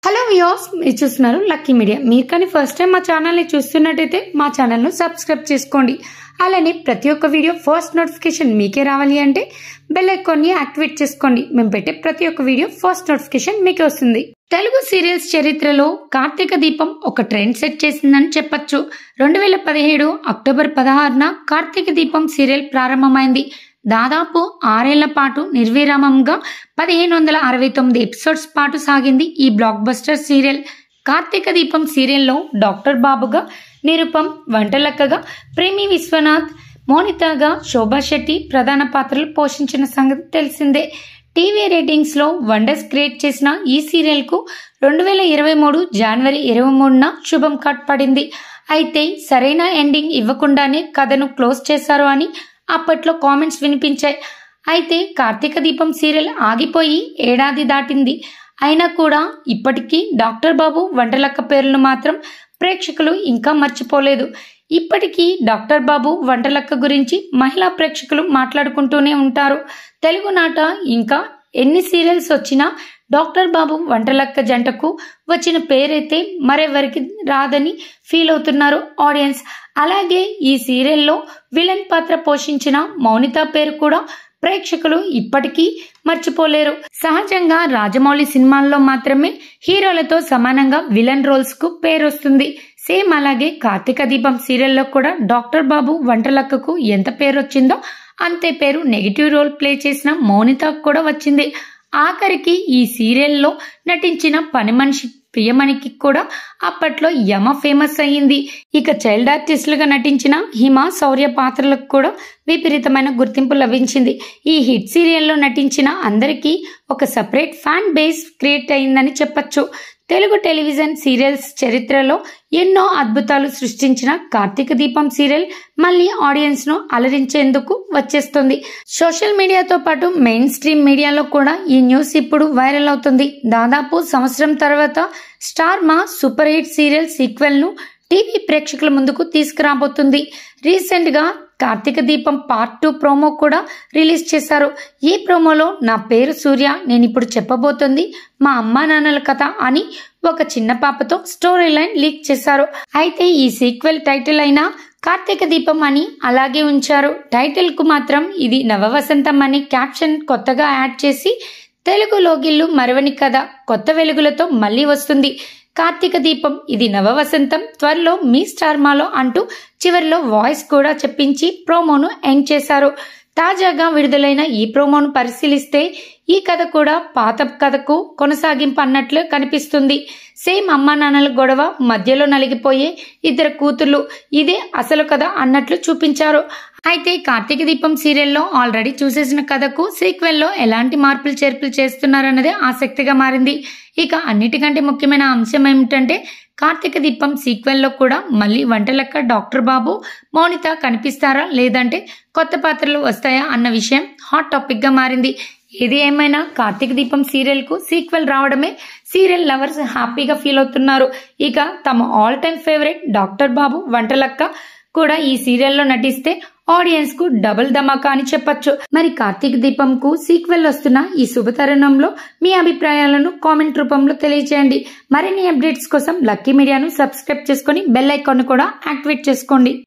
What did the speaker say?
hello views మీరు చూస్తున్నారు lucky media మీరు కానీ ఫస్ట్ టైం మా ఛానల్ని చూస్తున్నట్టయితే మా ఛానల్ను సబ్స్క్రైబ్ చేసుకోండి అలానే ప్రతి ఒక్క వీడియో ఫస్ట్ నోటిఫికేషన్ మీకే రావాలి అంటే బెల్ ఐకాన్ని యాక్టివేట్ చేసుకోండి మేము పెట్టే ప్రతి ఒక్క వీడియో ఫస్ట్ నోటిఫికేషన్ మీకే వస్తుంది తెలుగు సీరియల్స్ చరిత్రలో కార్తీక దీపం ఒక ట్రెండ్ సెట్ చేసిందని చెప్పొచ్చు రెండు వేల పదిహేడు అక్టోబర్ పదహారున కార్తీక దీపం సీరియల్ ప్రారంభమైంది దాదాపు ఆరేళ్ల పాటు నిర్విరామంగా పదిహేను వందల అరవై తొమ్మిది ఎపిసోడ్స్ పాటు సాగింది ఈ బ్లాక్ బస్టర్ సీరియల్ కార్తీక దీపం సీరియల్లో డాక్టర్ బాబుగా నిరుపం వంటలక్కగా ప్రేమి విశ్వనాథ్ మోనితాగా శోభా శెట్టి ప్రధాన పాత్రలు పోషించిన సంగతి తెలిసిందే టీవీ రేటింగ్స్ లో వండర్స్ క్రియేట్ చేసిన ఈ సీరియల్ కు రెండు వేల ఇరవై మూడు జనవరి ఇరవై మూడున శుభం కట్ పడింది అయితే సరైన ఎండింగ్ ఇవ్వకుండానే కథను క్లోజ్ చేశారు అని అప్పట్లో కామెంట్స్ వినిపించాయి అయితే కార్తీక దీపం సీరియల్ ఆగిపోయి ఏడాది దాటింది అయినా కూడా ఇప్పటికీ డాక్టర్ బాబు వంటలక్క పేర్లను మాత్రం ప్రేక్షకులు ఇంకా మర్చిపోలేదు ఇప్పటికీ డాక్టర్ బాబు వంటలక్క గురించి మహిళా ప్రేక్షకులు మాట్లాడుకుంటూనే ఉంటారు తెలుగు నాట ఇంకా ఎన్ని సీరియల్స్ వచ్చినా డాక్టర్ బాబు వంటలక్క జంటకు వచ్చిన పేరైతే మరెవరికి రాదని ఫీల్ అవుతున్నారు ఆడియన్స్ అలాగే ఈ సీరియల్లో విలన్ పాత్ర పోషించిన మౌనిత పేరు కూడా ప్రేక్షకులు ఇప్పటికీ మర్చిపోలేరు సహజంగా రాజమౌళి సినిమాల్లో మాత్రమే హీరోలతో సమానంగా విలన్ రోల్స్ కు పేరు వస్తుంది సేమ్ అలాగే కార్తీక దీపం సీరియల్లో కూడా డాక్టర్ బాబు వంటలక్కకు ఎంత పేరు వచ్చిందో అంతే పేరు నెగిటివ్ రోల్ ప్లే చేసిన మౌనితకు కూడా వచ్చింది ఆఖరికి ఈ సీరియల్లో నటించిన పని మనిషి ప్రియమణికి కూడా అప్పట్లో యమ ఫేమస్ అయ్యింది ఇక చైల్డ్ ఆర్టిస్టులుగా నటించిన హిమ శౌర్య పాత్రలకు కూడా విపరీతమైన గుర్తింపు లభించింది ఈ హిట్ సీరియల్లో నటించిన అందరికీ ఒక సపరేట్ ఫ్యాన్ బేస్ క్రియేట్ అయిందని చెప్పొచ్చు తెలుగు టెలివిజన్ సీరియల్స్ చరిత్రలో ఎన్నో అద్భుతాలు సృష్టించిన కార్తీక దీపం సీరియల్ మళ్ళీ ఆడియన్స్ ను అలరించేందుకు వచ్చేస్తుంది సోషల్ మీడియాతో పాటు మెయిన్ స్ట్రీమ్ మీడియాలో కూడా ఈ న్యూస్ ఇప్పుడు వైరల్ అవుతుంది దాదాపు సంవత్సరం తర్వాత Star Maa super hit serial sequel ను టీవీ ప్రేక్షకుల ముందుకు తీసుకురాబోతుంది రీసెంట్ గా Karthika Deepam part two promo కూడా రిలీజ్ చేశారు ఈ ప్రోమోలో నా పేరు సూర్య నేను ఇప్పుడు చెప్పబోతుంది మా అమ్మా నాన్నల కథ అని ఒక చిన్న పాపతో స్టోరీ లైన్ లీక్ చేశారు అయితే ఈ సీక్వెల్ టైటిల్ అయిన కార్తీక దీపం అని అలాగే ఉంచారు టైటిల్ కు మాత్రం ఇది నవవసంతం అని క్యాప్షన్ కొత్తగా యాడ్ చేసి తెలుగు లోగిల్లు మరవని కథ కొత్త వెలుగులతో మళ్ళీ వస్తుంది కార్తీక దీపం ఇది నవవసంతం త్వరలో మీ స్టార్మాలో అంటూ చివరిలో వాయిస్ కూడా చెప్పించి ప్రోమోను ఎండ్ చేశారు తాజాగా విడుదలైన ఈ ప్రోమోను పరిశీలిస్తే ఈ కథ కూడా పాత కథకు కొనసాగింపు అన్నట్లు కనిపిస్తుంది సేమ్ అమ్మా నాన్నల గొడవ మధ్యలో నలిగిపోయే ఇద్దరు కూతుర్లు ఇదే అసలు కథ అన్నట్లు చూపించారు అయితే కార్తీక దీపం సీరియల్లో ఆల్రెడీ చూసేసిన కథకు సీక్వెల్లో ఎలాంటి మార్పులు చేర్పులు చేస్తున్నారన్నదే ఆసక్తిగా మారింది ఇక అన్నిటికంటే ముఖ్యమైన అంశం ఏమిటంటే కార్తీక దీపం సీక్వెల్లో కూడా మళ్ళీ వంటలక్క డాక్టర్ బాబు మౌనిత కనిపిస్తారా లేదంటే కొత్త పాత్రలు వస్తాయా అన్న విషయం హాట్ టాపిక్ గా మారింది ఏది ఏమైనా కార్తీక దీపం సీరియల్ కు సీక్వెల్ రావడమే సీరియల్ లవర్స్ హ్యాపీగా ఫీల్ అవుతున్నారు ఇక తమ all time favourite doctor Babu Vantalakka కూడా ఈ సీరియల్లో నటిస్తే ఆడియన్స్ కు డబుల్ ధమాకా అని చెప్పొచ్చు మరి కార్తీక దీపం కు సీక్వెల్ వస్తున్న ఈ శుభతరుణంలో మీ అభిప్రాయాలను కామెంట్ రూపంలో తెలియజేయండి మరిన్ని అప్డేట్స్ కోసం లక్కీ మీడియాను సబ్స్క్రైబ్ చేసుకుని బెల్ ఐకాన్ కూడా యాక్టివేట్ చేసుకోండి